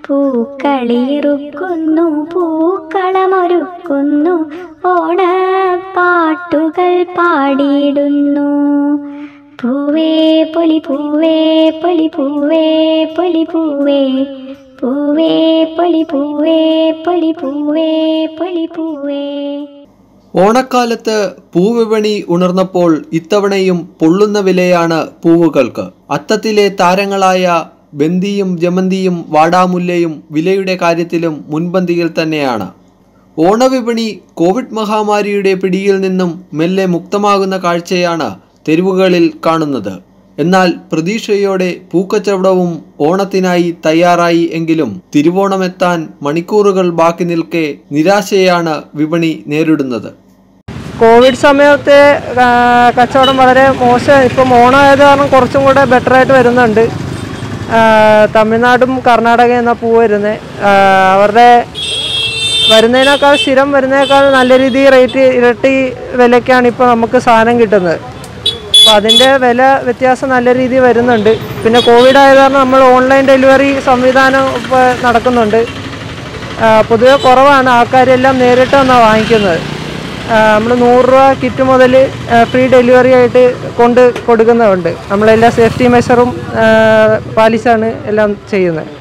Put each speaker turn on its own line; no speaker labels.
പൂക്കളിറുക്കുന്നു പൂക്കളമൊരുക്കുന്നു ഓണപ്പാട്ടുകൾ പാടിയിടുന്നു പൂവേ പൊലി പൂവേ പൊലി പൂവേ പൊലി പൂവേ പൂവേ പൊലി പൂവേ പൊലി പൂവേ പൊലി പൂവേ
ഓണക്കാലത്ത് പൂവിപണി ഉണർന്നപ്പോൾ ഇത്തവണയും പൊള്ളുന്ന വിലയാണ് പൂവുകൾക്ക് അത്തത്തിലെ താരങ്ങളായ ബന്ദിയും ജമന്തിയും വാടാമുല്ലയും വിലയുടെ കാര്യത്തിലും മുൻപന്തിയിൽ തന്നെയാണ് ഓണവിപണി കോവിഡ് മഹാമാരിയുടെ പിടിയിൽ നിന്നും മെല്ലെ മുക്തമാകുന്ന കാഴ്ചയാണ് തെരുവുകളിൽ കാണുന്നത് എന്നാൽ പ്രതീക്ഷയോടെ പൂക്കച്ചവടവും ഓണത്തിനായി തയ്യാറായി എങ്കിലും തിരുവോണമെത്താൻ മണിക്കൂറുകൾ ബാക്കി നിൽക്കെ നിരാശയാണ് വിപണി നേരിടുന്നത്
കോവിഡ് സമയത്തെ ആ, കച്ചവടം വളരെ മോശം ഇപ്പം ഓണമായത് കാരണം കുറച്ചും കൂടെ ബെറ്റർ ആയിട്ട് വരുന്നുണ്ട് ആ, തമിഴ്നാടും കർണാടകയും എന്നാ പൂ വരുന്നത് അവരുടെ വരുന്നതിനേക്കാൾ സ്ഥിരം വരുന്നതിനേക്കാൾ നല്ല രീതിയിൽ റേറ്റ് ഇരട്ടി വിലയ്ക്കാണ് ഇപ്പോൾ നമുക്ക് സാധനം കിട്ടുന്നത് അപ്പോൾ അതിൻ്റെ വില വ്യത്യാസം നല്ല രീതിയിൽ വരുന്നുണ്ട് പിന്നെ കോവിഡ് ആയത് കാരണം നമ്മൾ ഓൺലൈൻ ഡെലിവറി സംവിധാനം ഇപ്പോൾ നടക്കുന്നുണ്ട് ആ, പൊതുവെ കുറവാണ് ആൾക്കാരെല്ലാം നേരിട്ട് വന്നാണ് വാങ്ങിക്കുന്നത് നമ്മൾ നൂറ് രൂപ കിറ്റ് മുതൽ ഫ്രീ ഡെലിവറി ആയിട്ട് കൊണ്ട് കൊടുക്കുന്നുണ്ട് നമ്മളെല്ലാ സേഫ്റ്റി മെഷറും പാലിച്ചാണ് എല്ലാം ചെയ്യുന്നത്